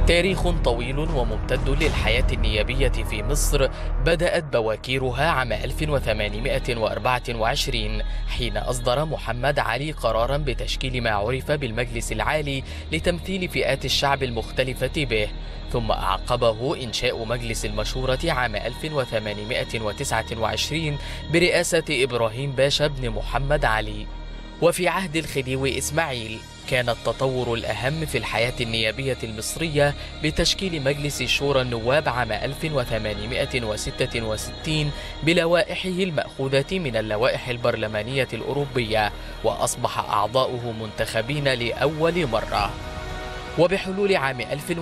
تاريخ طويل وممتد للحياة النيابية في مصر بدأت بواكيرها عام 1824 حين أصدر محمد علي قرارا بتشكيل ما عرف بالمجلس العالي لتمثيل فئات الشعب المختلفة به ثم أعقبه إنشاء مجلس المشورة عام 1829 برئاسة إبراهيم باشا بن محمد علي وفي عهد الخديوي إسماعيل كان التطور الأهم في الحياة النيابية المصرية بتشكيل مجلس شورى النواب عام 1866 بلوائحه المأخوذة من اللوائح البرلمانية الأوروبية وأصبح أعضاؤه منتخبين لأول مرة وبحلول عام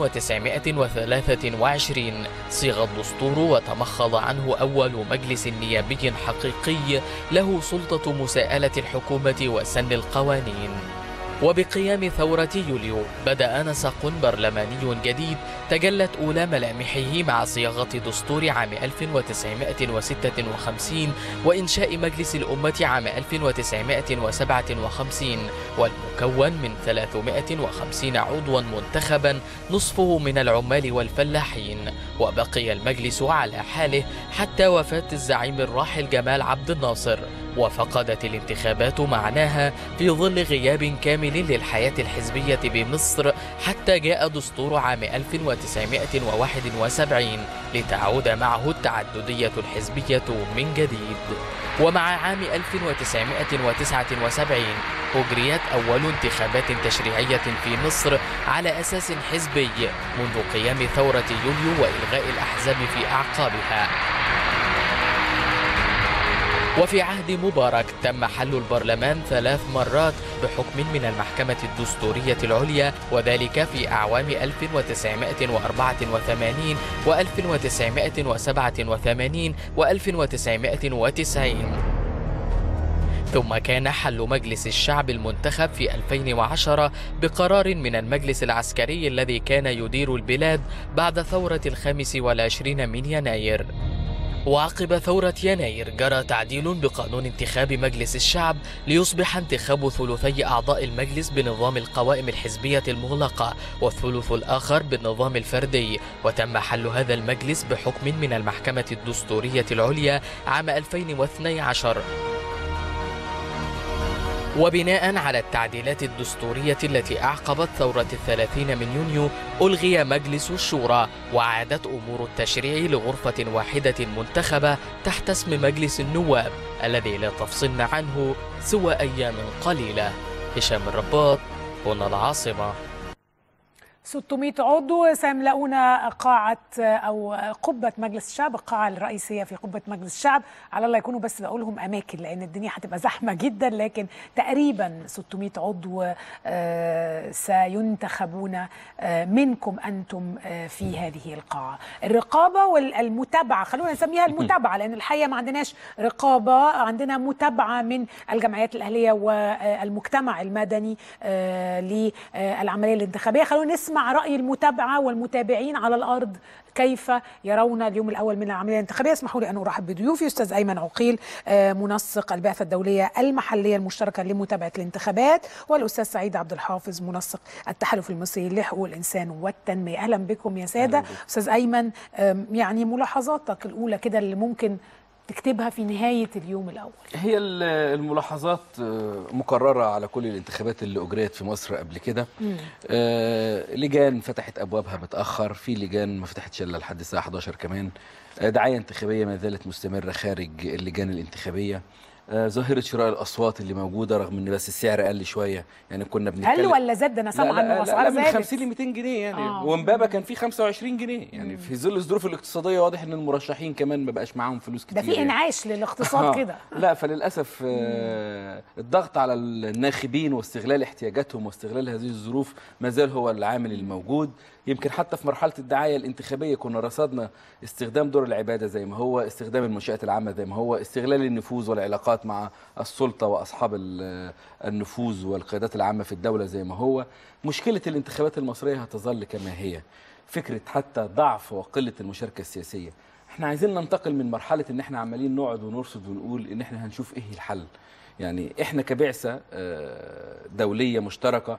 1923 صيغ الدستور وتمخض عنه أول مجلس نيابي حقيقي له سلطة مساءلة الحكومة وسن القوانين وبقيام ثورة يوليو بدأ نسق برلماني جديد تجلت أولى ملامحه مع صياغة دستور عام 1956 وإنشاء مجلس الأمة عام 1957 والمكون من 350 عضوا منتخبا نصفه من العمال والفلاحين وبقي المجلس على حاله حتى وفاة الزعيم الراحل جمال عبد الناصر وفقدت الانتخابات معناها في ظل غياب كامل للحياة الحزبية بمصر حتى جاء دستور عام 1971 لتعود معه التعددية الحزبية من جديد ومع عام 1979 أجريت أول انتخابات تشريعية في مصر على أساس حزبي منذ قيام ثورة يوليو وإلغاء الأحزاب في أعقابها وفي عهد مبارك تم حل البرلمان ثلاث مرات بحكم من المحكمة الدستورية العليا وذلك في أعوام 1984 و 1987 و 1990 ثم كان حل مجلس الشعب المنتخب في 2010 بقرار من المجلس العسكري الذي كان يدير البلاد بعد ثورة الخامس والعشرين من يناير وعقب ثورة يناير جرى تعديل بقانون انتخاب مجلس الشعب ليصبح انتخاب ثلثي أعضاء المجلس بنظام القوائم الحزبية المغلقة والثلث الآخر بالنظام الفردي وتم حل هذا المجلس بحكم من المحكمة الدستورية العليا عام 2012 وبناء على التعديلات الدستورية التي أعقبت ثورة الثلاثين من يونيو ألغي مجلس الشورى وعادت أمور التشريع لغرفة واحدة منتخبة تحت اسم مجلس النواب الذي لا تفصلن عنه سوى أيام قليلة هشام الرباط هنا العاصمة 600 عضو سيملؤون قاعة أو قبة مجلس الشعب القاعة الرئيسية في قبة مجلس الشعب على الله يكونوا بس بقولهم أماكن لأن الدنيا هتبقى زحمة جدا لكن تقريبا 600 عضو سينتخبون منكم أنتم في هذه القاعة الرقابة والمتابعة خلونا نسميها المتابعة لأن الحقيقة ما عندناش رقابة عندنا متابعة من الجمعيات الأهلية والمجتمع المدني للعملية الانتخابية خلونا نسمع نسمع رأي المتابعة والمتابعين على الأرض كيف يرون اليوم الأول من العملية الانتخابية اسمحوا لي أن أرحب بضيوفي أستاذ أيمن عقيل منسق البعثة الدولية المحلية المشتركة لمتابعة الانتخابات والأستاذ سعيد عبد الحافظ منسق التحالف المصري لحقوق الإنسان والتنمية أهلا بكم يا سادة أستاذ أيمن يعني ملاحظاتك الأولى كده اللي ممكن تكتبها في نهاية اليوم الأول هي الملاحظات مكررة على كل الانتخابات اللي أجريت في مصر قبل كده آه لجان فتحت أبوابها متأخر في لجان ما فتحتش إلا لحد الساعة 11 كمان آه دعاية انتخابية ما زالت مستمرة خارج اللجان الانتخابية آه ظاهرة شراء الأصوات اللي موجودة رغم إن بس السعر قل شوية يعني كنا بنتكلم قل ولا زاد أنا سامعة إنه أسعار زادت؟ من 50 ل 200 جنيه يعني آه. ومبابا كان فيه 25 جنيه يعني مم. في ظل الظروف الاقتصادية واضح إن المرشحين كمان ما بقاش معاهم فلوس كتير ده في انعاش يعني. للاقتصاد آه. كده لا فللأسف آه الضغط على الناخبين واستغلال احتياجاتهم واستغلال هذه الظروف ما زال هو العامل الموجود يمكن حتى في مرحله الدعايه الانتخابيه كنا رصدنا استخدام دور العباده زي ما هو استخدام المنشات العامه زي ما هو استغلال النفوذ والعلاقات مع السلطه واصحاب النفوذ والقيادات العامه في الدوله زي ما هو مشكله الانتخابات المصريه هتظل كما هي فكره حتى ضعف وقله المشاركه السياسيه احنا عايزين ننتقل من مرحله ان احنا عمالين نقعد ونرصد ونقول ان احنا هنشوف ايه الحل يعني احنا كبعثه دوليه مشتركه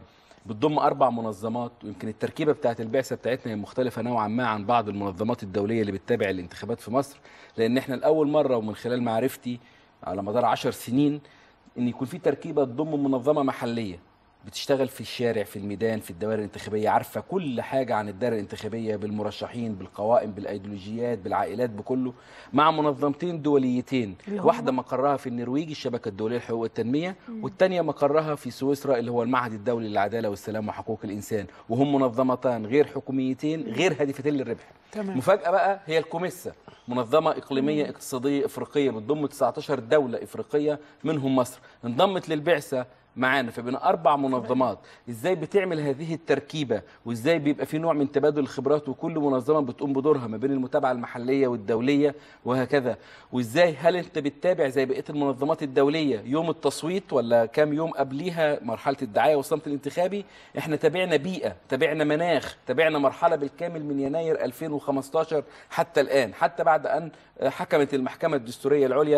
بتضم اربع منظمات ويمكن التركيبه بتاعت البعثه بتاعتنا هي مختلفه نوعا ما عن بعض المنظمات الدوليه اللي بتتابع الانتخابات في مصر لان احنا لاول مره ومن خلال معرفتي على مدار عشر سنين ان يكون في تركيبه تضم منظمه محليه بتشتغل في الشارع في الميدان في الدوائر الانتخابيه عارفه كل حاجه عن الدائره الانتخابيه بالمرشحين بالقوائم بالايديولوجيات بالعائلات بكله مع منظمتين دوليتين اللي هم؟ واحده مقرها في النرويج الشبكه الدوليه للحقوق والتنميه والثانيه مقرها في سويسرا اللي هو المعهد الدولي للعداله والسلام وحقوق الانسان وهم منظمتان غير حكوميتين غير هادفتين للربح تمام. مفاجاه بقى هي الكوميسا منظمه اقليميه اقتصاديه افريقيه بتضم 19 دوله افريقيه منهم مصر انضمت للبعثه معانا فبين اربع منظمات ازاي بتعمل هذه التركيبه وازاي بيبقى في نوع من تبادل الخبرات وكل منظمه بتقوم بدورها ما بين المتابعه المحليه والدوليه وهكذا وازاي هل انت بتتابع زي بقيه المنظمات الدوليه يوم التصويت ولا كام يوم قبليها مرحله الدعايه والصمت الانتخابي احنا تابعنا بيئه تابعنا مناخ تابعنا مرحله بالكامل من يناير 2015 حتى الان حتى بعد ان حكمت المحكمه الدستوريه العليا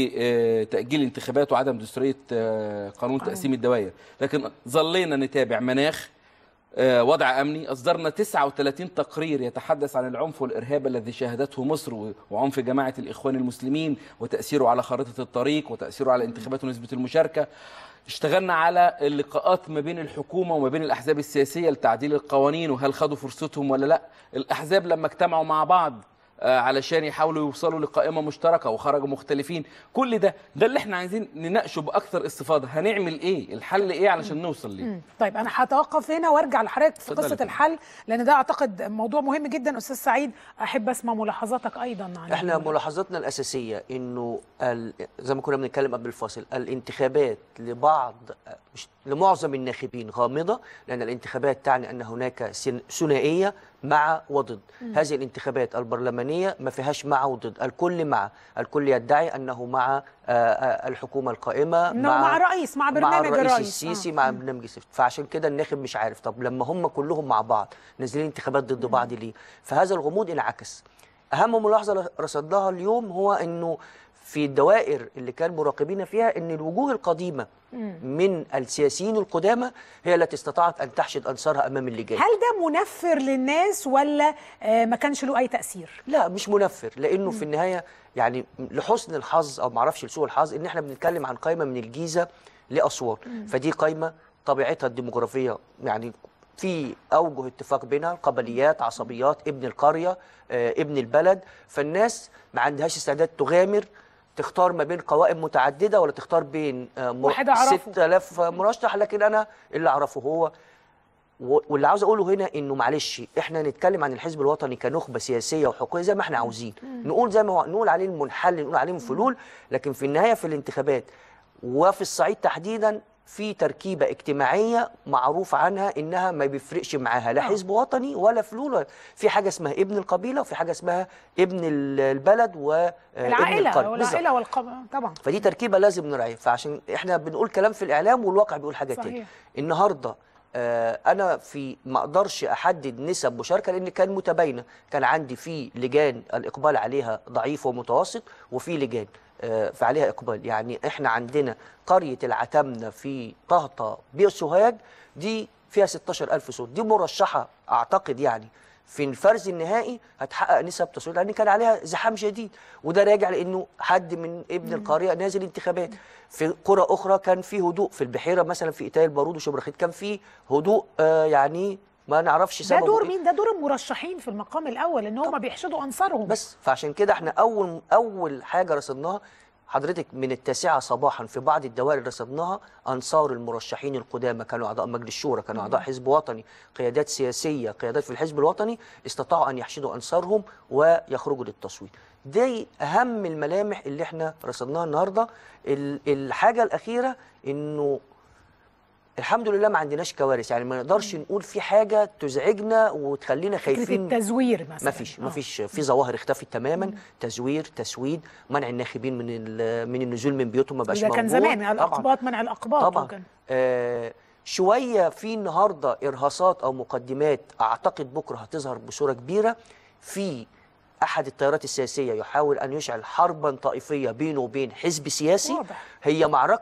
بتاجيل الانتخابات وعدم دستوريه قانون تقسيم الدوائر لكن ظلينا نتابع مناخ آه، وضع امني اصدرنا 39 تقرير يتحدث عن العنف والارهاب الذي شاهدته مصر و- وعنف جماعه الاخوان المسلمين وتاثيره على خارطه الطريق وتاثيره على الانتخابات ونسبه المشاركه اشتغلنا على اللقاءات ما بين الحكومه وما بين الاحزاب السياسيه لتعديل القوانين وهل خدوا فرصتهم ولا لا الاحزاب لما اجتمعوا مع بعض آه، علشان يحاولوا يوصلوا لقائمه مشتركه وخرجوا مختلفين كل ده ده اللي احنا عايزين نناقشه باكثر استفاضه هنعمل ايه الحل ايه علشان نوصل ليه مم. طيب انا هتوقف هنا وارجع لحضرتك في اتفضلي قصه فندم. الحل لان ده اعتقد موضوع مهم جدا استاذ سعيد احب اسمع ملاحظاتك ايضا عن احنا الموضوع. ملاحظتنا الاساسيه انه ال... زي ما كنا بنتكلم قبل الفاصل الانتخابات لبعض مش لمعظم الناخبين غامضه لان الانتخابات تعني ان هناك سن... ثنائيه مع وضد هذه الانتخابات البرلمانيه ما فيهاش مع وضد الكل مع الكل يدعي انه مع آه، آه، الحكومه القائمه إنه مع رئيس، مع برنامج مع الرئيس الرئيس. السيسي آه. مع برنامج السيسي فعشان كده الناخب مش عارف طب لما هم كلهم مع بعض نازلين انتخابات ضد بعض ليه فهذا الغموض انعكس اهم ملاحظه رصدناها اليوم هو انه في الدوائر اللي كان مراقبين فيها ان الوجوه القديمه من السياسيين القدامى هي التي استطاعت ان تحشد انصارها امام اللجان هل ده منفر للناس ولا آه، ما كانش له اي تاثير لا مش منفر لانه في النهايه يعني لحسن الحظ او معرفش لسوء الحظ ان احنا بنتكلم عن قائمه من الجيزه لاسوان فدي قائمه طبيعتها الديموغرافيه يعني في اوجه اتفاق بينها قبليات عصبيات ابن القريه آه، ابن البلد فالناس ما عندهاش استعداد تغامر تختار ما بين قوائم متعدده ولا تختار بين آه، م- واحد أعرفه. 6000 مرشح لكن انا اللي اعرفه هو و- واللي عاوز اقوله هنا انه معلش احنا نتكلم عن الحزب الوطني كنخبه سياسيه وحقوقيه زي ما احنا عاوزين نقول زي ما هو نقول عليه المنحل نقول عليه فلول لكن في النهايه في الانتخابات وفي الصعيد تحديدا في تركيبه اجتماعيه معروف عنها انها ما بيفرقش معاها لا حزب وطني ولا فلول ولا في حاجه اسمها ابن القبيله وفي حاجه اسمها ابن ال- البلد وابن العائله والعائله والقبر طبعا فدي تركيبه لازم نراعيها فعشان احنا بنقول كلام في الاعلام والواقع بيقول حاجه صحيح. تاني النهارده آه انا في ما اقدرش احدد نسب مشاركه لان كان متباينه كان عندي في لجان الاقبال عليها ضعيف ومتوسط وفي لجان آه فعليها اقبال يعني احنا عندنا قريه العتمنه في طهطا بئر سوهاج دي فيها 16000 صوت دي مرشحه اعتقد يعني في الفرز النهائي هتحقق نسب تصويت لان كان عليها زحام شديد وده راجع لانه حد من ابن القريه نازل انتخابات في قرى اخرى كان في هدوء في البحيره مثلا في ايتاي البارود وشبرخيت كان في هدوء آه يعني ما نعرفش ده سببه دور إيه. مين ده دور المرشحين في المقام الاول ان هم بيحشدوا انصارهم بس فعشان كده احنا اول اول حاجه رصدناها حضرتك من التاسعة صباحا في بعض الدوائر اللي رصدناها أنصار المرشحين القدامى كانوا أعضاء مجلس الشورى كانوا أعضاء حزب وطني قيادات سياسية قيادات في الحزب الوطني استطاعوا أن يحشدوا أنصارهم ويخرجوا للتصويت دي أهم الملامح اللي احنا رصدناها النهاردة ال- الحاجة الأخيرة إنه الحمد لله ما عندناش كوارث يعني ما نقدرش نقول في حاجة تزعجنا وتخلينا فكره خايفين التزوير مثلا ما فيش ما آه. فيش في ظواهر اختفت تماما تزوير تسويد منع الناخبين من ال- من النزول من بيوتهم ما بقاش ده كان موجود. زمان طبعاً. الاقباط منع الاقباط طبعا وكان- آه شويه في النهارده ارهاصات او مقدمات اعتقد بكره هتظهر بصوره كبيره في احد التيارات السياسيه يحاول ان يشعل حربا طائفيه بينه وبين حزب سياسي واضح. هي معركه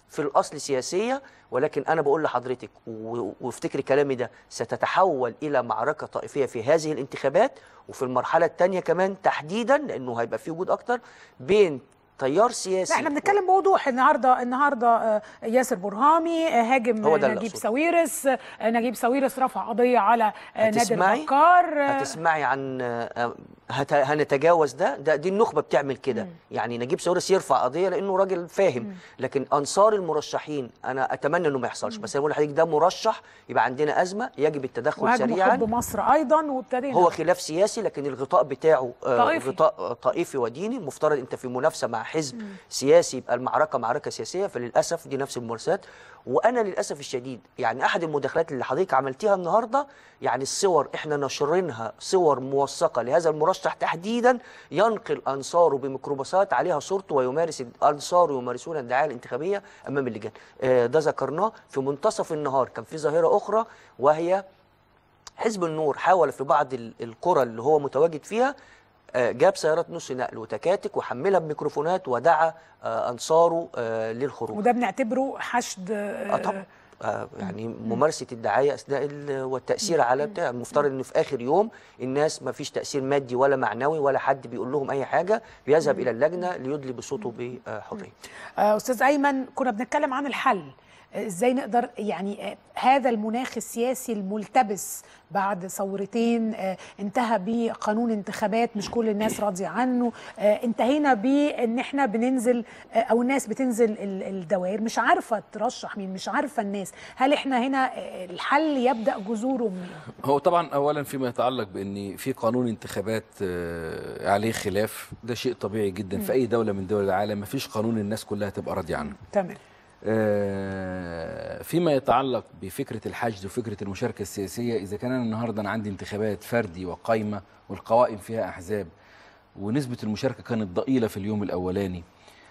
في الاصل سياسيه ولكن انا بقول لحضرتك و- وافتكري كلامي ده ستتحول الى معركه طائفيه في هذه الانتخابات وفي المرحله الثانيه كمان تحديدا لانه هيبقى في وجود اكتر بين تيار سياسي لا احنا بنتكلم بوضوح النهارده النهارده آه، ياسر برهامي آه، هاجم هو ده اللي نجيب أقصده. ساويرس آه، نجيب ساويرس رفع قضيه على آه، نادر هتسمعي؟ بكار آه، هتسمعي عن آه، هت- هنتجاوز ده ده دي النخبه بتعمل كده يعني نجيب ساويرس يرفع قضيه لانه راجل فاهم لكن انصار المرشحين انا اتمنى انه ما يحصلش بس انا بقول لحضرتك ده مرشح يبقى عندنا ازمه يجب التدخل وهاجموا سريعا حب مصر ايضا وابتدينا هو خلاف سياسي لكن الغطاء بتاعه آه، طائفي. غطاء طائفي وديني مفترض انت في منافسه مع حزب سياسي يبقى المعركه معركه سياسيه فللاسف دي نفس الممارسات وانا للاسف الشديد يعني احد المداخلات اللي حضرتك عملتيها النهارده يعني الصور احنا ناشرينها صور موثقه لهذا المرشح تحديدا ينقل انصاره بميكروباصات عليها صورته ويمارس انصاره يمارسون الدعايه الانتخابيه امام اللجان آه، ده ذكرناه في منتصف النهار كان في ظاهره اخرى وهي حزب النور حاول في بعض ال- القرى اللي هو متواجد فيها آه، جاب سيارات نص نقل وتكاتك وحملها بميكروفونات ودعا آه، انصاره آه، للخروج وده بنعتبره حشد اه طبعا آه، يعني ممارسه الدعايه اثناء ال- والتاثير على بتاع المفترض ان في اخر يوم الناس ما فيش تاثير مادي ولا معنوي ولا حد بيقول لهم اي حاجه بيذهب الى اللجنه ليدلي بصوته بحريه آه، استاذ ايمن كنا بنتكلم عن الحل آه، ازاي نقدر يعني آه، هذا المناخ السياسي الملتبس بعد ثورتين آه، انتهى بقانون انتخابات مش كل الناس راضيه عنه آه، انتهينا بان احنا بننزل آه، او الناس بتنزل ال- الدوائر مش عارفه ترشح مين مش عارفه الناس هل احنا هنا آه، الحل يبدا جذوره منين هو طبعا اولا فيما يتعلق بان في قانون انتخابات آه، عليه خلاف ده شيء طبيعي جدا في اي دوله من دول العالم ما فيش قانون الناس كلها تبقى راضيه عنه تمام آه، فيما يتعلق بفكره الحشد وفكره المشاركه السياسيه اذا كان انا النهارده انا عندي انتخابات فردي وقايمه والقوائم فيها احزاب ونسبه المشاركه كانت ضئيله في اليوم الاولاني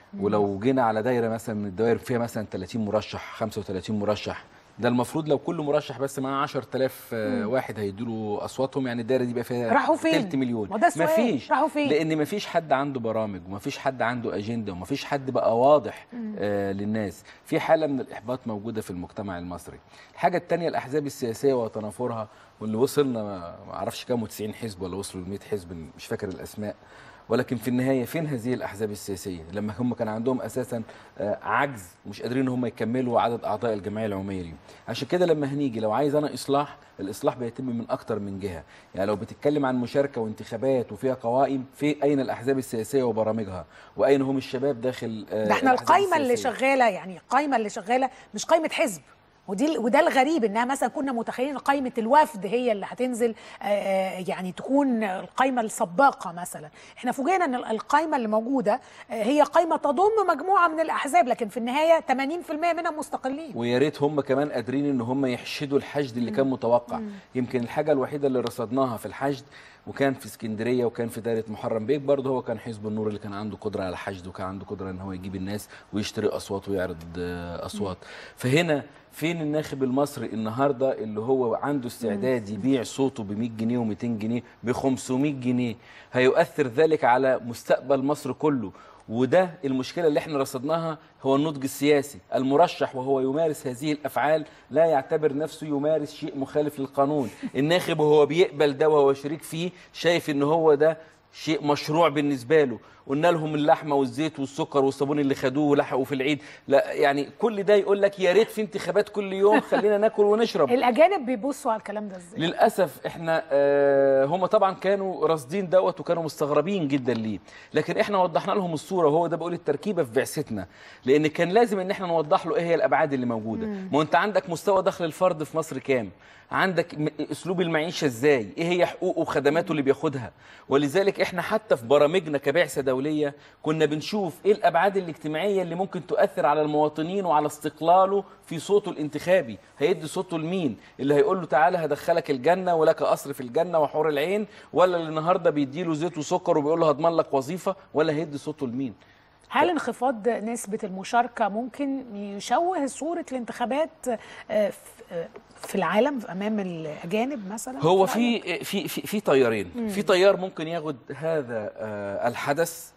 ولو جينا على دايره مثلا من الدوائر فيها مثلا 30 مرشح 35 مرشح ده المفروض لو كل مرشح بس معاه 10000 آه، واحد هيدوا اصواتهم يعني الدايره دي يبقى فيها راحوا فين؟ تلت مليون ما ده السؤال. مفيش راحوا فين؟ لان مفيش حد عنده برامج ومفيش حد عنده اجنده ومفيش حد بقى واضح آه للناس في حاله من الاحباط موجوده في المجتمع المصري الحاجه الثانيه الاحزاب السياسيه وتنافرها واللي وصلنا ما ما اعرفش كام 90 حزب ولا وصلوا ل 100 حزب مش فاكر الاسماء ولكن في النهايه فين هذه الاحزاب السياسيه لما هم كان عندهم اساسا آه، عجز ومش قادرين ان هم يكملوا عدد اعضاء الجمعيه العموميه ليهم عشان كده لما هنيجي لو عايز انا اصلاح الاصلاح بيتم من اكتر من جهه يعني لو بتتكلم عن مشاركه وانتخابات وفيها قوائم في اين الاحزاب السياسيه وبرامجها واين هم الشباب داخل آه، ده احنا الأحزاب القايمه اللي السياسية. شغاله يعني القايمه اللي شغاله مش قايمه حزب ودي وده الغريب انها مثلا كنا متخيلين قائمه الوفد هي اللي هتنزل آه، آه، يعني تكون القائمه السباقه مثلا احنا فوجئنا ان القائمه اللي موجوده آه، هي قائمه تضم مجموعه من الاحزاب لكن في النهايه 80% منها مستقلين ويا ريت هم كمان قادرين ان هم يحشدوا الحشد اللي كان متوقع يمكن الحاجه الوحيده اللي رصدناها في الحشد وكان في اسكندريه وكان في دايره محرم بيك برضه هو كان حزب النور اللي كان عنده قدره على الحشد وكان عنده قدره ان هو يجيب الناس ويشتري اصوات ويعرض آه، اصوات فهنا فين الناخب المصري النهارده اللي هو عنده استعداد يبيع صوته ب 100 جنيه و200 جنيه ب 500 جنيه هيؤثر ذلك على مستقبل مصر كله وده المشكلة اللي احنا رصدناها هو النضج السياسي المرشح وهو يمارس هذه الأفعال لا يعتبر نفسه يمارس شيء مخالف للقانون الناخب وهو بيقبل ده وهو شريك فيه شايف ان هو ده شيء مشروع بالنسبة له قلنا لهم اللحمة والزيت والسكر والصابون اللي خدوه ولحقوا في العيد لا يعني كل ده يقول لك يا ريت في انتخابات كل يوم خلينا ناكل ونشرب الاجانب بيبصوا على الكلام ده ازاي للاسف احنا آه هم طبعا كانوا راصدين دوت وكانوا مستغربين جدا ليه لكن احنا وضحنا لهم الصوره وهو ده بقول التركيبه في بعثتنا لان كان لازم ان احنا نوضح له ايه هي الابعاد اللي موجوده ما هو انت عندك مستوى دخل الفرد في مصر كام عندك م- اسلوب المعيشه ازاي ايه هي حقوقه وخدماته اللي بياخدها ولذلك احنا حتى في برامجنا كبعثه دوليه كنا بنشوف ايه الابعاد الاجتماعيه اللي ممكن تؤثر على المواطنين وعلى استقلاله في صوته الانتخابي هيدي صوته لمين اللي هيقول له تعالى هدخلك الجنه ولك قصر في الجنه وحور العين ولا اللي النهارده بيديله زيت وسكر وبيقول له هضمن لك وظيفه ولا هيدي صوته لمين هل انخفاض نسبة المشاركة ممكن يشوه صورة الانتخابات آه، في- آه، في العالم أمام الأجانب مثلا؟ هو رأيك؟ في في في في تيارين في تيار ممكن ياخد هذا آه، الحدث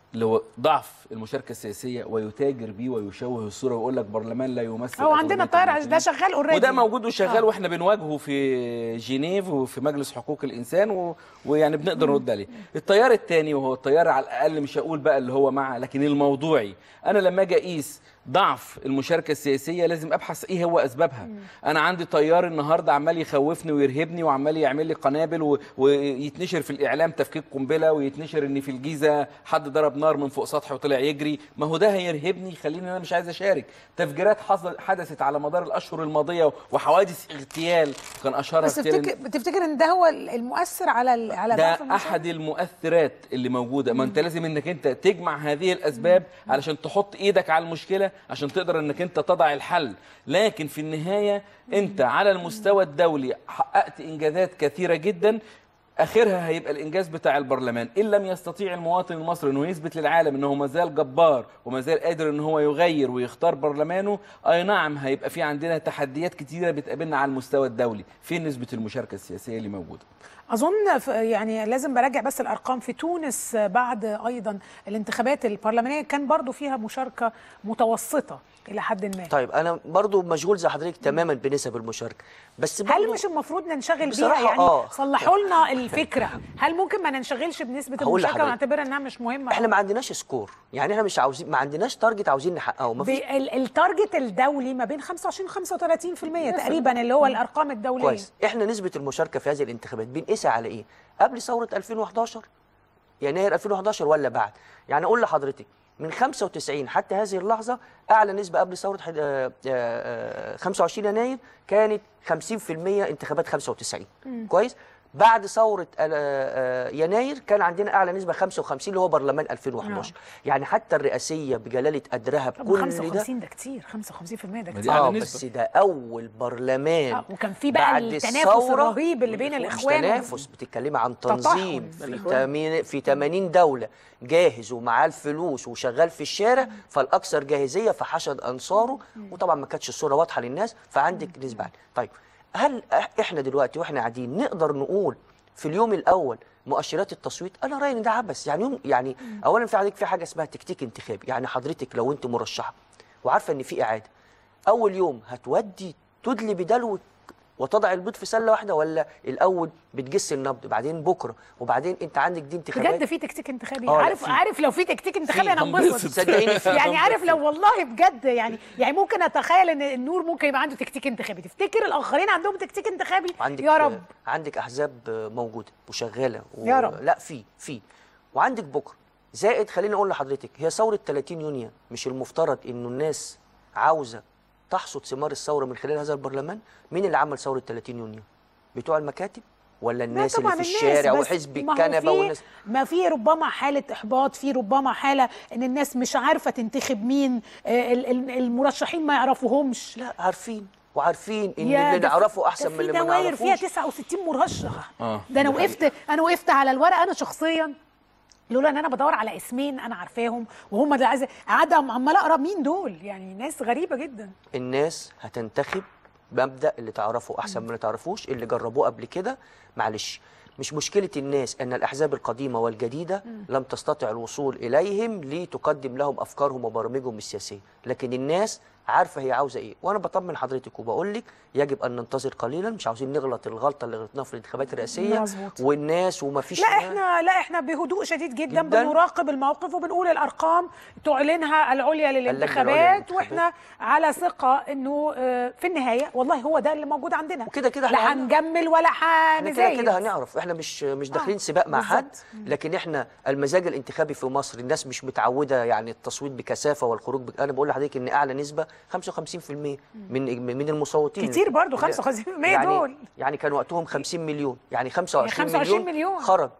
اللي هو ضعف المشاركه السياسيه ويتاجر بيه ويشوه الصوره ويقول لك برلمان لا يمثل هو عندنا أغلبية الطيار ده المواطنين. شغال اوريدي وده موجود وشغال آه. واحنا بنواجهه في جنيف وفي مجلس حقوق الانسان و... ويعني بنقدر نرد عليه التيار الثاني وهو التيار على الاقل مش هقول بقى اللي هو مع لكن الموضوعي انا لما اجي اقيس ضعف المشاركه السياسيه لازم ابحث ايه هو اسبابها انا عندي تيار النهارده عمال يخوفني ويرهبني وعمال يعمل لي قنابل و... ويتنشر في الاعلام تفكيك قنبله ويتنشر ان في الجيزه حد ضرب نار من فوق سطح وطلع يجري ما هو ده هيرهبني يخليني انا مش عايز اشارك تفجيرات حصل حدثت على مدار الاشهر الماضيه وحوادث اغتيال كان اشهرها بس اغتيال تفتكر بتفتكر ان ده هو المؤثر على ال- على ضعف ده المشاركة؟ احد المؤثرات اللي موجوده ما انت لازم انك انت تجمع هذه الاسباب علشان تحط ايدك على المشكله عشان تقدر انك انت تضع الحل لكن في النهايه انت على المستوى الدولي حققت انجازات كثيره جدا اخرها هيبقى الانجاز بتاع البرلمان ان لم يستطيع المواطن المصري انه يثبت للعالم انه ما زال جبار وما زال قادر ان هو يغير ويختار برلمانه اي نعم هيبقى في عندنا تحديات كتيره بتقابلنا على المستوى الدولي فين نسبه المشاركه السياسيه اللي موجوده اظن ف- يعني لازم براجع بس الارقام في تونس بعد ايضا الانتخابات البرلمانيه كان برضو فيها مشاركه متوسطه الى حد ما طيب انا برضو مشغول زي حضرتك تماما بنسب المشاركه بس هل برضو مش المفروض ننشغل بيها بصراحة يعني آه. صلحوا لنا الفكره هل ممكن ما ننشغلش بنسبه هقول المشاركه لحضرتك. ونعتبرها انها مش مهمه احنا ما عندناش سكور يعني احنا مش عاوزين ما عندناش تارجت عاوزين نحققه ما فيش ب- ال- التارجت الدولي ما بين 25 و 35% تقريبا اللي هو الارقام الدوليه كويس احنا نسبه المشاركه في هذه الانتخابات بنقيسها على ايه قبل ثوره 2011 يناير 2011 ولا بعد يعني اقول لحضرتك من 95 حتى هذه اللحظه اعلى نسبه قبل ثوره حد- آه، آه، آه، 25 يناير كانت 50% انتخابات 95 كويس بعد ثوره آه، آه، يناير كان عندنا اعلى نسبه 55 اللي هو برلمان 2011 يعني حتى الرئاسيه بجلاله قدرها طب بكل ده 55 ده كتير 55% ده ما دي كتير أعلى اه نسبة. بس ده اول برلمان آه، وكان في بقى بعد التنافس الثورة الرهيب اللي بين مش الاخوان تنافس بتتكلمي عن تطحن. تنظيم في تمين في 80 دوله جاهز ومعاه الفلوس وشغال في الشارع فالاكثر جاهزيه فحشد انصاره وطبعا ما كانتش الصوره واضحه للناس فعندك نسبه عالية. طيب هل إح- احنا دلوقتي واحنا قاعدين نقدر نقول في اليوم الاول مؤشرات التصويت انا رايي ان ده عبث يعني يوم يعني اولا في عندك في حاجه اسمها تكتيك انتخابي يعني حضرتك لو انت مرشحه وعارفه ان في اعاده اول يوم هتودي تدلي بدلوك وتضع البيض في سله واحده ولا الاول بتجس النبض بعدين بكره وبعدين انت عندك دي انتخابات بجد في تكتيك انتخابي آه، لا، عارف في. عارف لو في تكتيك انتخابي في، انا هنبسط. انبسط صدقيني في. يعني عارف لو والله بجد يعني يعني ممكن اتخيل ان النور ممكن يبقى عنده تكتيك انتخابي تفتكر الاخرين عندهم تكتيك انتخابي عندك يا رب عندك احزاب موجوده وشغاله و... يا رب. لا في في وعندك بكره زائد خليني اقول لحضرتك هي ثوره 30 يونيو مش المفترض انه الناس عاوزه تحصد ثمار الثوره من خلال هذا البرلمان مين اللي عمل ثوره 30 يونيو بتوع المكاتب ولا لا الناس اللي طبعاً في الناس، الشارع بس وحزب ما هو الكنبه في- والناس ما في ربما حاله احباط في ربما حاله ان الناس مش عارفه تنتخب مين آه، ال- ال- المرشحين ما يعرفوهمش لا عارفين وعارفين ان يا اللي ده في- نعرفه ده احسن من اللي في ما دواير فيها نعرفوش 69 مرشح آه، ده انا دي وقفت انا وقفت على الورقه انا شخصيا لولا ان انا بدور على اسمين انا عارفاهم وهم اللي عايزه قاعده عماله اقرا مين دول يعني ناس غريبه جدا الناس هتنتخب مبدا اللي تعرفه احسن من اللي تعرفوش اللي جربوه قبل كده معلش مش مشكله الناس ان الاحزاب القديمه والجديده لم تستطع الوصول اليهم لتقدم لهم افكارهم وبرامجهم السياسيه لكن الناس عارفه هي عاوزه ايه وانا بطمن حضرتك وبقول لك يجب ان ننتظر قليلا مش عاوزين نغلط الغلطه اللي غلطناها في الانتخابات الرئاسيه مظبوط. والناس وما فيش لا احنا لا احنا بهدوء شديد جدا, جداً. بنراقب الموقف وبنقول الارقام تعلنها العليا العليا للانتخابات للانتخابات. واحنا على ثقه انه آه، في النهايه والله هو ده اللي موجود عندنا وكده كده لا احنا هنجمل ولا احنا كده هنزايد كده هنعرف احنا مش مش داخلين آه، سباق مع حد بالظبط. لكن احنا المزاج الانتخابي في مصر الناس مش متعوده يعني التصويت بكثافه والخروج بك... انا بقول لحضرتك ان اعلى نسبه 55% من من المصوتين كتير برضو 55% يعني دول يعني كان وقتهم 50 مليون يعني 25, 25 مليون, مليون. خرج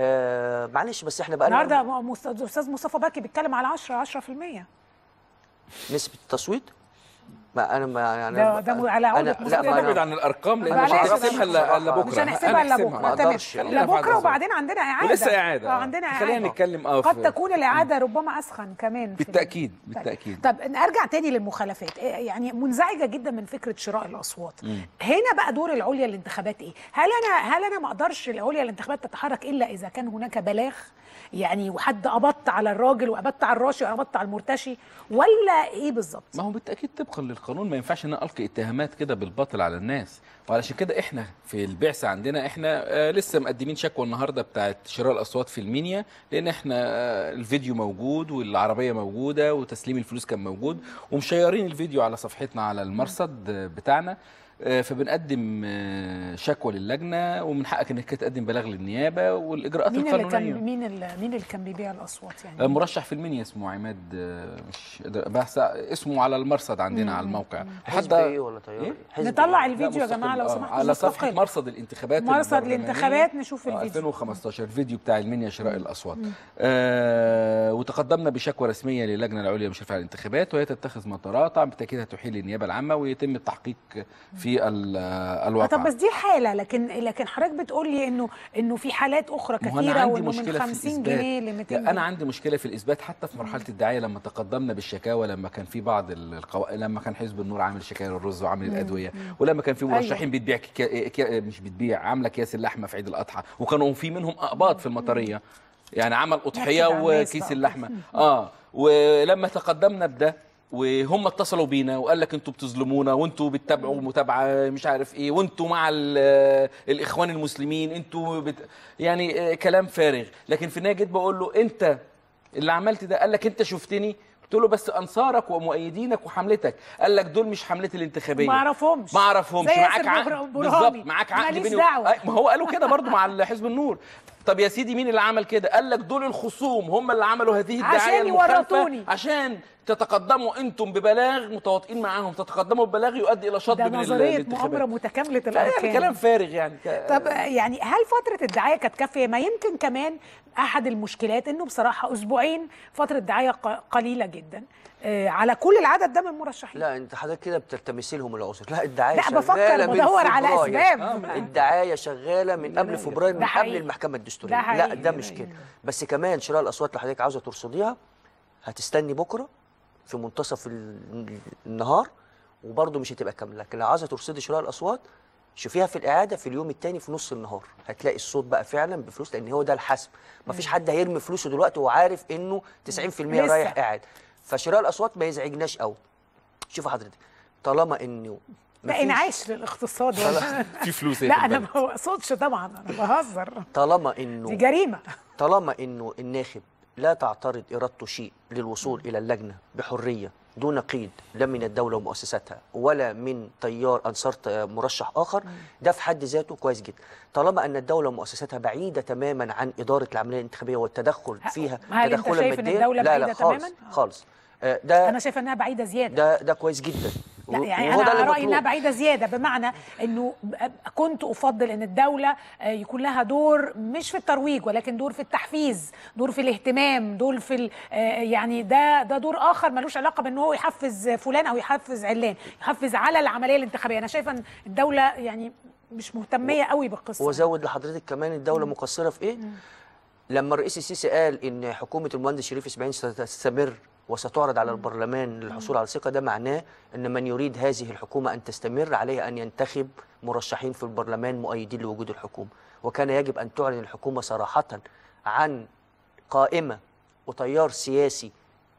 آه معلش بس احنا بقى النهارده مس- الاستاذ مصطفى بكي بيتكلم على 10 10% نسبه التصويت ما انا ما يعني ده- ده على عودة أنا- لا مصطفى. ما نبعد أنا عن الارقام لان معلش، مش معلش. هنحسبها الا إلا بكره مش هنحسبها الا بكره ما تمام أقدرش. لا خلينا في بكره هذا وبعدين عندنا اعاده ولسه اعاده آه، عندنا خلينا اعاده نتكلم اه قد في- تكون الاعاده ربما اسخن كمان في بالتاكيد طيب. بالتاكيد طب ارجع تاني للمخالفات إيه يعني منزعجه جدا من فكره شراء الاصوات هنا بقى دور العليا للانتخابات ايه هل انا هل انا ما اقدرش العليا للانتخابات تتحرك الا اذا كان هناك بلاغ يعني وحد قبضت على الراجل وقبضت على الراشي وقبضت على المرتشي ولا ايه بالظبط ما هو بالتاكيد طبقا للقانون ما ينفعش ان أنا القي اتهامات كده بالباطل على الناس وعلشان كده احنا في البعثه عندنا احنا آه لسه مقدمين شكوى النهارده بتاعت شراء الاصوات في المنيا لان احنا آه الفيديو موجود والعربيه موجوده وتسليم الفلوس كان موجود ومشيرين الفيديو على صفحتنا على المرصد آه، بتاعنا آه، فبنقدم آه، شكوى للجنه ومن حقك انك تقدم بلاغ للنيابه والاجراءات مين اللي القانونيه كان مين اللي مين اللي كان بيبيع الاصوات يعني مرشح في المنيا اسمه عماد آه، مش قادر- بحث اسمه على المرصد عندنا على الموقع حزب ايه ولا تيار إيه؟ إيه؟ حزب نطلع إيه؟ الفيديو يا لا، جماعه لو مستقل. سمحتوا آه، على صفحه مستقل. مرصد الانتخابات مرصد البرلمانية. الانتخابات نشوف آه، الفيديو 2015 الفيديو بتاع المنيا شراء الاصوات آه وتقدمنا بشكوى رسميه للجنه العليا لمشرفه على الانتخابات وهي تتخذ ما تراطع بالتاكيد هتحيل للنيابه العامه ويتم التحقيق في ال- آه، الواقع طب بس دي حاله لكن لكن حضرتك بتقول لي انه انه في حالات اخرى ما هو أنا كثيره عندي وانه من مشكلة في 50 الإثبات. جنيه ل 200 يعني انا جنيه. عندي مشكله في الاثبات حتى في مرحله الدعايه لما تقدمنا بالشكاوى لما كان في بعض القو... لما كان حزب النور عامل شكاوى الرز وعامل الادويه ولما كان في مرشحين أيوة. بتبيع كي... كي... مش بتبيع عامله اكياس اللحمه في عيد الاضحى وكانوا في منهم اقباط في المطريه يعني عمل اضحيه نكد على الناس وكيس بقى. اللحمه اه ولما تقدمنا بده وهم اتصلوا بينا وقال لك انتوا بتظلمونا وانتوا بتتابعوا متابعه مش عارف ايه وانتوا مع ال- الاخوان المسلمين انتوا بت... يعني آه، كلام فارغ لكن في النهايه جيت بقول له انت اللي عملت ده قال لك انت شفتني قلت له بس انصارك ومؤيدينك وحملتك قال لك دول مش حملتي الانتخابيه ما اعرفهمش ما اعرفهمش زي معاك ياسر عقد برهامي. بالظبط معاك عقد ماليش بيني و- دعوة. أي، ما هو قالوا كده برضو مع حزب النور طب يا سيدي مين اللي عمل كده قال لك دول الخصوم هم اللي عملوا هذه الدعايه عشان المخالفة يورطوني. عشان تتقدموا انتم ببلاغ متواطئين معاهم تتقدموا ببلاغ يؤدي الى شطب ده من ال- نظريه الانتخابات. مؤامره متكامله يعني الاركان كلام فارغ يعني ك- طب يعني هل فترة الدعاية كانت كافية؟ ما يمكن كمان أحد المشكلات إنه بصراحة أسبوعين فترة دعاية ق- قليلة جدا آه، على كل العدد ده من المرشحين لا انت حضرتك كده بتلتمسي لهم العذر لا الدعايه لا شغاله بفكر من بدور على فبراير. أسباب الدعايه شغاله من قبل فبراير ده من قبل حقيقي. المحكمه ده الدستوريه لا حقيقي. ده مش كده بس كمان شراء الاصوات اللي حضرتك عاوزه ترصديها هتستني بكره في منتصف ال- النهار وبرضه مش هتبقى كامله لكن لو عاوزه ترصدي شراء الاصوات شوفيها في الاعاده في اليوم الثاني في نص النهار هتلاقي الصوت بقى فعلا بفلوس لان هو ده الحسم مفيش حد هيرمي فلوسه دلوقتي وهو عارف انه 90% لسه. رايح قاعد فشراء الاصوات ما يزعجناش قوي شوفوا حضرتك طالما انه ده مفيش- انعاش للاقتصاد والله. في فلوس هي لا في أنا البلد. ما بقصدش طبعا أنا بهزر طالما دي انه جريمة طالما انه الناخب لا تعترض ارادته شيء للوصول الى اللجنه بحريه دون قيد لا من الدوله ومؤسساتها ولا من تيار انصار ت- مرشح اخر ده في حد ذاته كويس جدا طالما ان الدوله ومؤسساتها بعيده تماما عن اداره العمليه الانتخابيه والتدخل فيها هل أنت تدخلا شايف إن ماديا الدولة لا لا بعيدة خالص تماماً؟ آه. خالص آه، ده أنا شايفة إنها بعيدة زيادة ده ده كويس جدا لا و- يعني وهو ده انا اللي رايي انها مطلوب. بعيده زياده بمعنى انه ب- كنت افضل ان الدوله آه، يكون لها دور مش في الترويج ولكن دور في التحفيز دور في الاهتمام دور في ال- آه، يعني ده ده دور اخر ملوش علاقه بان هو يحفز فلان او يحفز علان يحفز على العمليه الانتخابيه انا شايفه ان الدوله يعني مش مهتميه قوي بالقصه وازود لحضرتك كمان الدوله مقصره في ايه لما الرئيس السيسي قال ان حكومه المهندس شريف اسماعيل ستستمر وستعرض على البرلمان للحصول على الثقه ده معناه ان من يريد هذه الحكومه ان تستمر عليه ان ينتخب مرشحين في البرلمان مؤيدين لوجود الحكومه وكان يجب ان تعلن الحكومه صراحه عن قائمه وتيار سياسي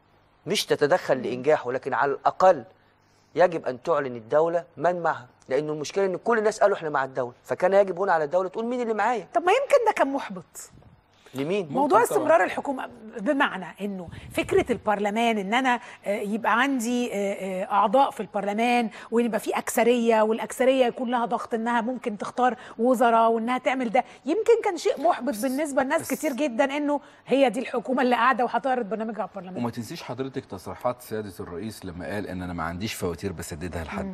مش تتدخل لانجاحه لكن على الاقل يجب ان تعلن الدوله من معها لانه المشكله ان كل الناس قالوا احنا مع الدوله فكان يجب هنا على الدوله تقول مين اللي معايا طب ما يمكن ده كان محبط لمين موضوع طبعاً. استمرار الحكومه بمعنى انه فكره البرلمان ان انا آه، يبقى عندي آه، آه، اعضاء في البرلمان ويبقى في اكثريه والاكثريه يكون لها ضغط انها ممكن تختار وزراء وانها تعمل ده يمكن كان شيء محبط بالنسبه لناس كتير جدا انه هي دي الحكومه اللي قاعده وهتعرض برنامجها على البرلمان وما تنسيش حضرتك تصريحات سياده الرئيس لما قال ان انا ما عنديش فواتير بسددها لحد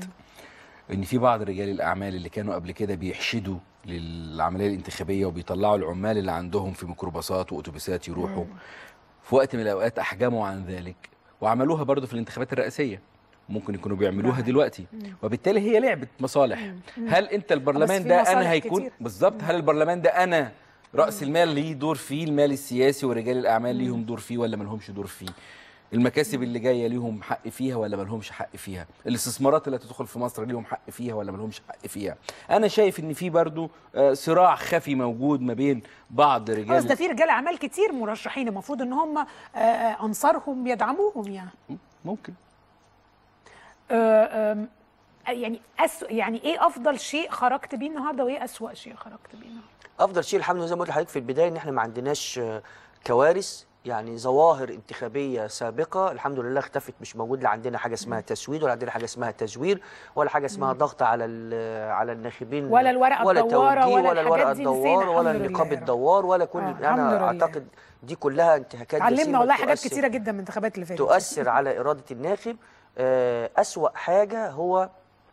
ان في بعض رجال الاعمال اللي كانوا قبل كده بيحشدوا للعمليه الانتخابيه وبيطلعوا العمال اللي عندهم في ميكروباصات واتوبيسات يروحوا في وقت من الاوقات احجموا عن ذلك وعملوها برضه في الانتخابات الرئاسيه ممكن يكونوا بيعملوها دلوقتي وبالتالي هي لعبه مصالح هل انت البرلمان في ده مصالح انا هيكون كتير. بالظبط هل البرلمان ده انا راس المال ليه دور فيه المال السياسي ورجال الاعمال ليهم دور فيه ولا ما لهمش دور فيه المكاسب اللي جايه ليهم حق فيها ولا ما لهمش حق فيها الاستثمارات اللي هتدخل في مصر ليهم حق فيها ولا ما لهمش حق فيها انا شايف ان في برضو آه، صراع خفي موجود ما بين بعض بس رجال ده في رجال اعمال كتير مرشحين المفروض ان هم آه، آه، انصارهم يدعموهم يعني ممكن آه، آم، يعني أس... يعني ايه افضل شيء خرجت بيه النهارده وايه اسوأ شيء خرجت بيه النهارده افضل شيء الحمد لله زي ما قلت لحضرتك في البدايه ان احنا ما عندناش آه، كوارث يعني ظواهر انتخابيه سابقه الحمد لله اختفت مش موجود لا عندنا حاجه اسمها تسويد ولا عندنا حاجه اسمها تزوير ولا حاجه اسمها ضغط على ال- على الناخبين ولا الورقة ولا الدوارة توجيه ولا ولا الحاجات الورقه دي الدوار نسينا، ولا الحمد لله النقاب يا رب. الدوار ولا كل آه، الحمد انا لله. اعتقد دي كلها انتهاكات علمنا جسيمة والله حاجات تؤثر- كتيره جدا من الانتخابات اللي فاتت تؤثر على إرادة الناخب آه، أسوأ حاجة هو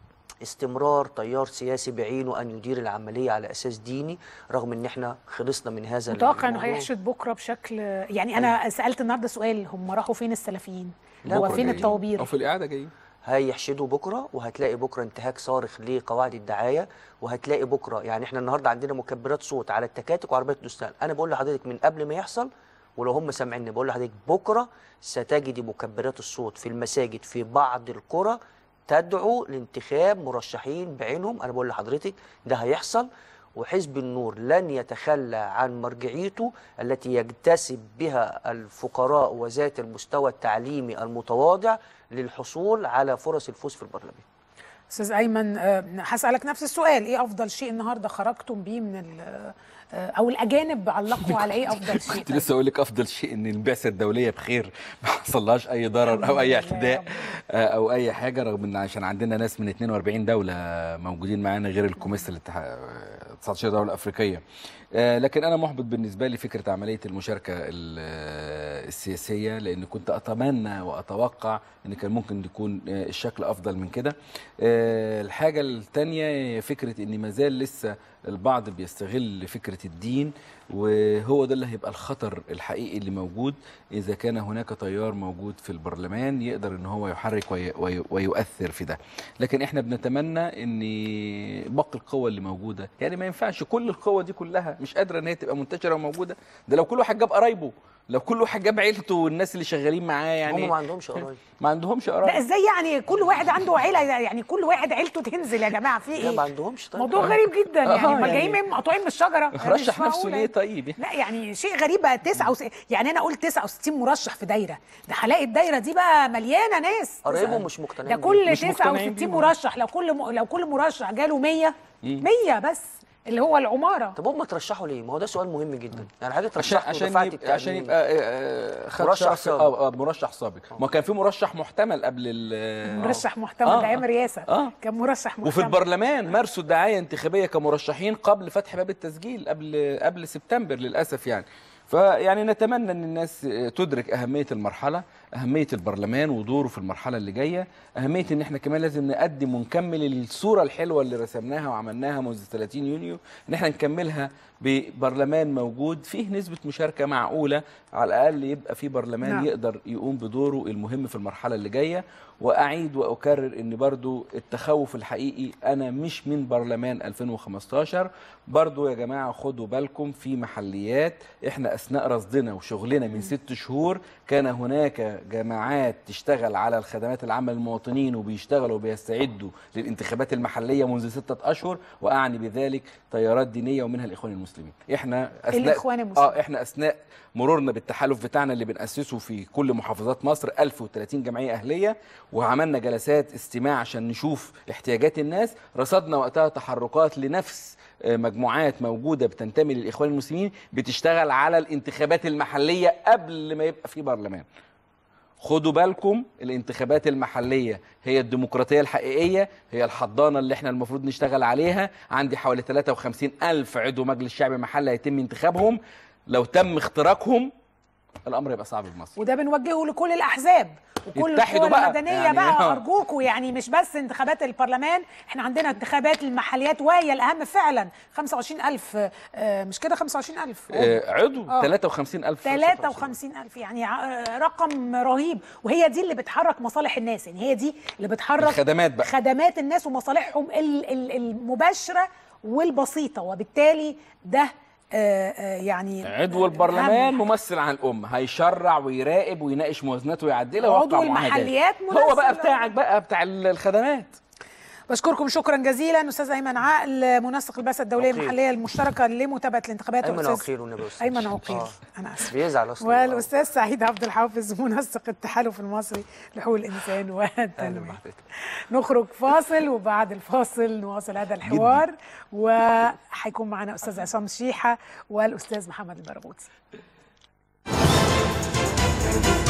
استمرار تيار سياسي بعينه أن يدير العملية على أساس ديني رغم أن احنا خلصنا من هذا متوقع انه الموضوع. هيحشد بكره بشكل يعني انا سالت النهارده سؤال هم راحوا فين السلفيين لا، هو بكرة فين جايين. الطوابير او في الاعاده جايين هيحشدوا بكره وهتلاقي بكره انتهاك صارخ لقواعد الدعايه وهتلاقي بكره يعني احنا النهارده عندنا مكبرات صوت على التكاتك وعربيات الدستان انا بقول لحضرتك من قبل ما يحصل ولو هم سامعيني بقول لحضرتك بكره ستجد مكبرات الصوت في المساجد في بعض القرى تدعو لانتخاب مرشحين بعينهم انا بقول لحضرتك ده هيحصل وحزب النور لن يتخلى عن مرجعيته التي يجتسب بها الفقراء وذات المستوى التعليمي المتواضع للحصول على فرص الفوز في البرلمان استاذ ايمن آه، هسالك نفس السؤال ايه افضل شيء النهارده خرجتم بيه من ال- آه، او الاجانب علقوا على ايه افضل شيء كنت لسه اقول لك افضل شيء ان البعثه الدوليه بخير ما حصلهاش اي ضرر او اي الحمد لله يا اعتداء آه، او اي حاجه رغم ان عشان عندنا ناس من 42 دوله موجودين معانا غير الكوميس الاتحاد 19 دوله افريقيه آه، لكن انا محبط بالنسبه لي فكره عمليه المشاركه ال- آه، السياسيه لان كنت اتمنى واتوقع ان كان ممكن يكون آه، الشكل افضل من كده آه، الحاجه الثانيه فكره ان ما زال لسه البعض بيستغل فكره الدين وهو ده اللي هيبقى الخطر الحقيقي اللي موجود اذا كان هناك تيار موجود في البرلمان يقدر ان هو يحرك وي وي ويؤثر في ده لكن احنا بنتمنى ان باقي القوى اللي موجوده يعني ما ينفعش كل القوى دي كلها مش قادره ان هي تبقى منتشره وموجوده ده لو كل واحد جاب قرايبه لو كل واحد جاب عيلته والناس اللي شغالين معاه يعني هم ما عندهمش قرايب ما عندهمش لا قرايب ازاي يعني كل واحد عنده عيله يعني كل واحد عيلته تنزل يا جماعه في لا ما ايه عندهمش طيب موضوع غريب جدا يعني آه، ما يعني- جايين من مقطوعين من الشجره يعني مش رشح نفسه معقولة. ليه طيب لا يعني شيء غريب بقى 9 يعني انا اقول 69 مرشح في دايره ده هلاقي الدايره دي بقى مليانه ناس قرايبهم مش ده مقتنعين بيه. كل مش مقتنعين 69 بيهم. مرشح لو كل م... لو كل مرشح جاله 100 100 بس اللي هو العماره طب هم ترشحوا ليه؟ ما هو ده سؤال مهم جدا يعني حاجه عشان ترشحوا عشان دفعت يبقى عشان التأمين. يبقى آه، آه، خد مرشح شرف- سابق. آه، آه، مرشح سابق ما كان في مرشح محتمل قبل ال مرشح محتمل آه، ده ايام آه. الرئاسه آه. كان مرشح محتمل وفي البرلمان مارسوا الدعايه انتخابيه كمرشحين قبل فتح باب التسجيل قبل قبل سبتمبر للاسف يعني فيعني نتمنى ان الناس تدرك اهميه المرحله اهميه البرلمان ودوره في المرحله اللي جايه اهميه ان احنا كمان لازم نقدم ونكمل الصوره الحلوه اللي رسمناها وعملناها منذ 30 يونيو ان احنا نكملها ببرلمان موجود فيه نسبه مشاركه معقوله على الاقل يبقى في برلمان نعم. نعم. يقدر يقوم بدوره المهم في المرحله اللي جايه واعيد واكرر ان برضو التخوف الحقيقي انا مش من برلمان 2015 برضو يا جماعه خدوا بالكم في محليات احنا اثناء رصدنا وشغلنا من ست شهور كان هناك جماعات تشتغل على الخدمات العامه للمواطنين وبيشتغلوا وبيستعدوا للانتخابات المحليه منذ ستة اشهر واعني بذلك تيارات دينيه ومنها الاخوان المسلمين احنا اثناء الإخوان المسلمين. اه احنا اثناء مرورنا بالتحالف بتاعنا اللي بنأسسه في كل محافظات مصر 1030 جمعيه اهليه وعملنا جلسات استماع عشان نشوف احتياجات الناس رصدنا وقتها تحركات لنفس آه، مجموعات موجوده بتنتمي للاخوان المسلمين بتشتغل على الانتخابات المحليه قبل ما يبقى في برلمان خدوا بالكم الانتخابات المحلية هي الديمقراطية الحقيقية هي الحضانة اللي احنا المفروض نشتغل عليها عندي حوالي 53 ألف عضو مجلس شعب محلي هيتم انتخابهم لو تم اختراقهم الامر يبقى صعب بمصر وده بنوجهه لكل الاحزاب وكل يتحدوا القوى بقى. المدنيه يعني بقى آه. ارجوكوا يعني مش بس انتخابات البرلمان احنا عندنا انتخابات المحليات وهي الاهم فعلا 25000 آه، مش كده 25000 آه، عضو آه. 53000 53000 يعني ع- رقم رهيب وهي دي اللي بتحرك مصالح الناس يعني هي دي اللي بتحرك الخدمات بقى. خدمات الناس ومصالحهم ال- ال- المباشره والبسيطه وبالتالي ده آه، آه، يعني عضو البرلمان أهم. ممثل عن الام هيشرع ويراقب ويناقش موازنات ويعدلها عضو ويوقع معاهدات. المحليات هو بقى ممثل- بتاعك بقى بتاع الخدمات بشكركم شكرا جزيلا استاذ ايمن عقل منسق البعثه الدوليه عقيل. المحليه المشتركه لمتابعه الانتخابات ايمن والأستاذ- عقيل والنبي أستاذ. ايمن عقيل آه. انا اسف بيزعل اصلا والاستاذ سعيد عبد الحافظ منسق التحالف المصري لحقوق الانسان اهلا والتنميه بحضرتك نخرج فاصل وبعد الفاصل نواصل هذا الحوار وهيكون معنا استاذ عصام شيحه والاستاذ محمد البرغوثي